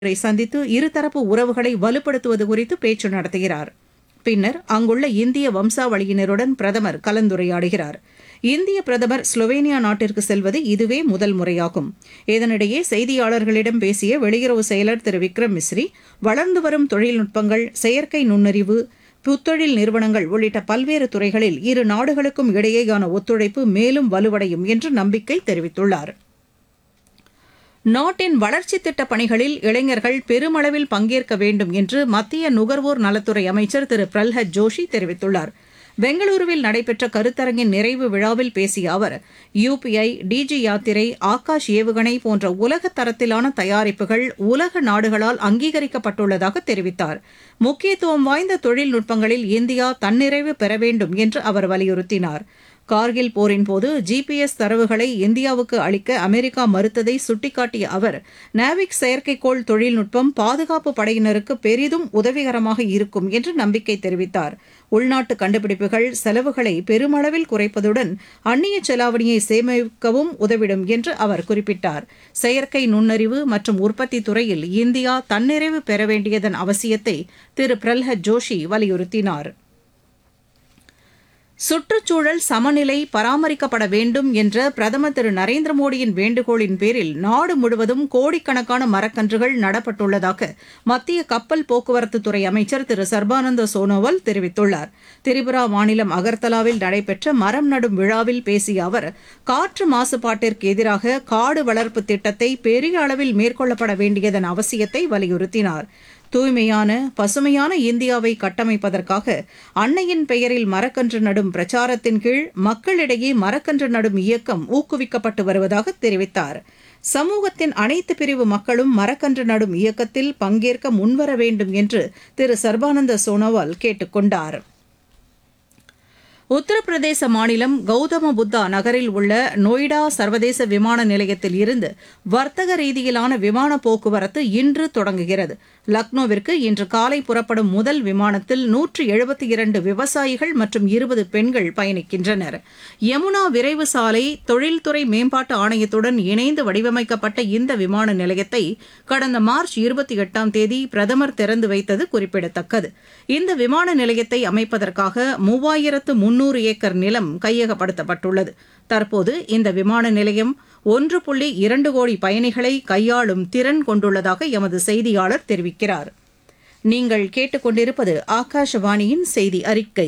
ரை சந்தித்து இருதரப்பு உறவுகளை வலுப்படுத்துவது குறித்து பேச்சு நடத்துகிறார் பின்னர் அங்குள்ள இந்திய வம்சாவளியினருடன் பிரதமர் கலந்துரையாடுகிறார் இந்திய பிரதமர் ஸ்லோவேனியா நாட்டிற்கு செல்வது இதுவே முதல் முறையாகும் இதனிடையே செய்தியாளர்களிடம் பேசிய வெளியுறவு செயலர் திரு விக்ரம் மிஸ்ரி வளர்ந்து வரும் தொழில்நுட்பங்கள் செயற்கை நுண்ணறிவு புத்தொழில் நிறுவனங்கள் உள்ளிட்ட பல்வேறு துறைகளில் இரு நாடுகளுக்கும் இடையேயான ஒத்துழைப்பு மேலும் வலுவடையும் என்று நம்பிக்கை தெரிவித்துள்ளார் நாட்டின் வளர்ச்சித் திட்டப் பணிகளில் இளைஞர்கள் பெருமளவில் பங்கேற்க வேண்டும் என்று மத்திய நுகர்வோர் நலத்துறை அமைச்சர் திரு பிரல்ஹத் ஜோஷி தெரிவித்துள்ளார் பெங்களூருவில் நடைபெற்ற கருத்தரங்கின் நிறைவு விழாவில் பேசிய அவர் யுபிஐ டிஜி யாத்திரை ஆகாஷ் ஏவுகணை போன்ற உலக தரத்திலான தயாரிப்புகள் உலக நாடுகளால் அங்கீகரிக்கப்பட்டுள்ளதாக தெரிவித்தார் முக்கியத்துவம் வாய்ந்த தொழில்நுட்பங்களில் இந்தியா தன்னிறைவு பெற வேண்டும் என்று அவர் வலியுறுத்தினார் கார்கில் போரின் போது ஜிபிஎஸ் தரவுகளை இந்தியாவுக்கு அளிக்க அமெரிக்கா மறுத்ததை சுட்டிக்காட்டிய அவர் நாவிக் செயற்கைக்கோள் தொழில்நுட்பம் பாதுகாப்பு படையினருக்கு பெரிதும் உதவிகரமாக இருக்கும் என்று நம்பிக்கை தெரிவித்தார் உள்நாட்டு கண்டுபிடிப்புகள் செலவுகளை பெருமளவில் குறைப்பதுடன் அந்நிய செலாவணியை சேமிக்கவும் உதவிடும் என்று அவர் குறிப்பிட்டார் செயற்கை நுண்ணறிவு மற்றும் உற்பத்தி துறையில் இந்தியா தன்னிறைவு பெற வேண்டியதன் அவசியத்தை திரு பிரல்ஹத் ஜோஷி வலியுறுத்தினார் சுற்றுச்சூழல் சமநிலை பராமரிக்கப்பட வேண்டும் என்ற பிரதமர் திரு நரேந்திர மோடியின் வேண்டுகோளின் பேரில் நாடு முழுவதும் கோடிக்கணக்கான மரக்கன்றுகள் நடப்பட்டுள்ளதாக மத்திய கப்பல் போக்குவரத்துத்துறை அமைச்சர் திரு சர்பானந்த சோனோவால் தெரிவித்துள்ளார் திரிபுரா மாநிலம் அகர்தலாவில் நடைபெற்ற மரம் நடும் விழாவில் பேசிய அவர் காற்று மாசுபாட்டிற்கு எதிராக காடு வளர்ப்பு திட்டத்தை பெரிய அளவில் மேற்கொள்ளப்பட வேண்டியதன் அவசியத்தை வலியுறுத்தினார் தூய்மையான பசுமையான இந்தியாவை கட்டமைப்பதற்காக அன்னையின் பெயரில் மரக்கன்று நடும் பிரச்சாரத்தின் கீழ் மக்களிடையே மரக்கன்று நடும் இயக்கம் ஊக்குவிக்கப்பட்டு வருவதாக தெரிவித்தார் சமூகத்தின் அனைத்து பிரிவு மக்களும் மரக்கன்று நடும் இயக்கத்தில் பங்கேற்க முன்வர வேண்டும் என்று திரு சர்பானந்த சோனோவால் கேட்டுக் கொண்டார் உத்தரப்பிரதேச மாநிலம் கௌதம புத்தா நகரில் உள்ள நொய்டா சர்வதேச விமான நிலையத்தில் இருந்து வர்த்தக ரீதியிலான விமான போக்குவரத்து இன்று தொடங்குகிறது லக்னோவிற்கு இன்று காலை புறப்படும் முதல் விமானத்தில் நூற்று எழுபத்தி இரண்டு விவசாயிகள் மற்றும் இருபது பெண்கள் பயணிக்கின்றனர் யமுனா விரைவு சாலை தொழில்துறை மேம்பாட்டு ஆணையத்துடன் இணைந்து வடிவமைக்கப்பட்ட இந்த விமான நிலையத்தை கடந்த மார்ச் இருபத்தி எட்டாம் தேதி பிரதமர் திறந்து வைத்தது குறிப்பிடத்தக்கது இந்த விமான நிலையத்தை அமைப்பதற்காக மூவாயிரத்து முன்னூறு ஏக்கர் நிலம் கையகப்படுத்தப்பட்டுள்ளது தற்போது இந்த விமான நிலையம் ஒன்று புள்ளி இரண்டு கோடி பயணிகளை கையாளும் திறன் கொண்டுள்ளதாக எமது செய்தியாளர் தெரிவிக்கிறார் நீங்கள் கேட்டுக்கொண்டிருப்பது ஆகாஷவாணியின் செய்தி அறிக்கை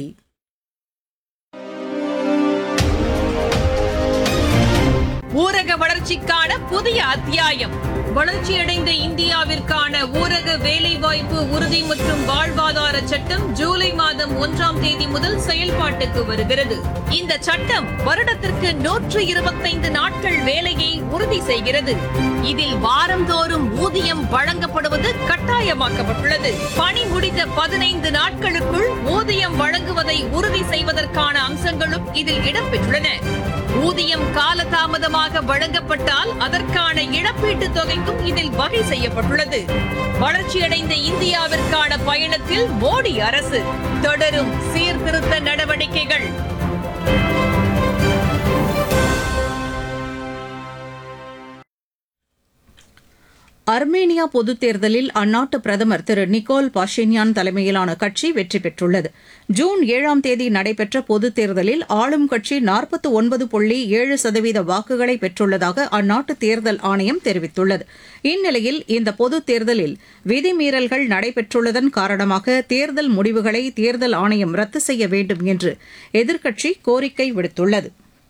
ஊரக வளர்ச்சிக்கான புதிய அத்தியாயம் வளர்ச்சியடைந்த இந்தியாவிற்கான ஊரக வேலைவாய்ப்பு உறுதி மற்றும் வாழ்வாதார சட்டம் ஜூலை மாதம் ஒன்றாம் தேதி முதல் செயல்பாட்டுக்கு வருகிறது இந்த சட்டம் வருடத்திற்கு நூற்று இருபத்தைந்து நாட்கள் வேலையை உறுதி செய்கிறது இதில் வாரந்தோறும் ஊதியம் வழங்கப்படுவது கட்டாயமாக்கப்பட்டுள்ளது பணி முடிந்த பதினைந்து நாட்களுக்குள் ஊதியம் வழங்குவதை உறுதி செய்வதற்கான அம்சங்களும் இதில் இடம்பெற்றுள்ளன ஊதியம் காலதாமதமாக வழங்கப்பட்டால் அதற்கான இழப்பீட்டுத் தொகைக்கும் இதில் வகை செய்யப்பட்டுள்ளது வளர்ச்சியடைந்த இந்தியாவிற்கான பயணத்தில் மோடி அரசு தொடரும் சீர்திருத்த நடவடிக்கைகள் அர்மேனியா பொதுத் தேர்தலில் அந்நாட்டு பிரதமர் திரு நிக்கோல் பாஷின்யான் தலைமையிலான கட்சி வெற்றி பெற்றுள்ளது ஜூன் ஏழாம் தேதி நடைபெற்ற பொதுத் தேர்தலில் ஆளும் கட்சி நாற்பத்து ஒன்பது புள்ளி ஏழு சதவீத வாக்குகளை பெற்றுள்ளதாக அந்நாட்டு தேர்தல் ஆணையம் தெரிவித்துள்ளது இந்நிலையில் இந்த பொதுத் தேர்தலில் விதிமீறல்கள் நடைபெற்றுள்ளதன் காரணமாக தேர்தல் முடிவுகளை தேர்தல் ஆணையம் ரத்து செய்ய வேண்டும் என்று எதிர்க்கட்சி கோரிக்கை விடுத்துள்ளது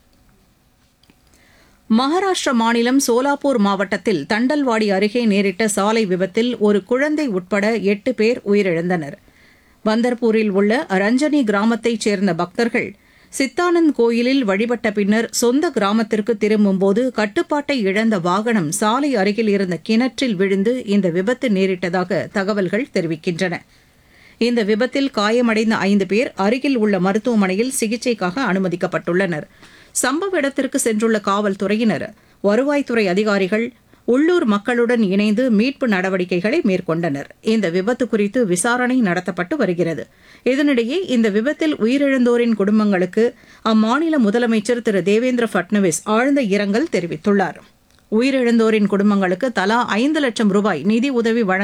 மகாராஷ்டிர மாநிலம் சோலாப்பூர் மாவட்டத்தில் தண்டல்வாடி அருகே நேரிட்ட சாலை விபத்தில் ஒரு குழந்தை உட்பட எட்டு பேர் உயிரிழந்தனர் பந்தர்பூரில் உள்ள ரஞ்சனி கிராமத்தைச் சேர்ந்த பக்தர்கள் சித்தானந்த் கோயிலில் வழிபட்ட பின்னர் சொந்த கிராமத்திற்கு திரும்பும்போது கட்டுப்பாட்டை இழந்த வாகனம் சாலை அருகில் இருந்த கிணற்றில் விழுந்து இந்த விபத்து நேரிட்டதாக தகவல்கள் தெரிவிக்கின்றன இந்த விபத்தில் காயமடைந்த ஐந்து பேர் அருகில் உள்ள மருத்துவமனையில் சிகிச்சைக்காக அனுமதிக்கப்பட்டுள்ளனர் சம்பவ இடத்திற்கு சென்றுள்ள காவல்துறையினர் வருவாய்த்துறை அதிகாரிகள் உள்ளூர் மக்களுடன் இணைந்து மீட்பு நடவடிக்கைகளை மேற்கொண்டனர் இந்த விபத்து குறித்து விசாரணை நடத்தப்பட்டு வருகிறது இதனிடையே இந்த விபத்தில் உயிரிழந்தோரின் குடும்பங்களுக்கு அம்மாநில முதலமைச்சர் திரு தேவேந்திர பட்னவிஸ் ஆழ்ந்த இரங்கல் தெரிவித்துள்ளார் உயிரிழந்தோரின் குடும்பங்களுக்கு தலா ஐந்து லட்சம் ரூபாய் நிதி உதவி வழங்க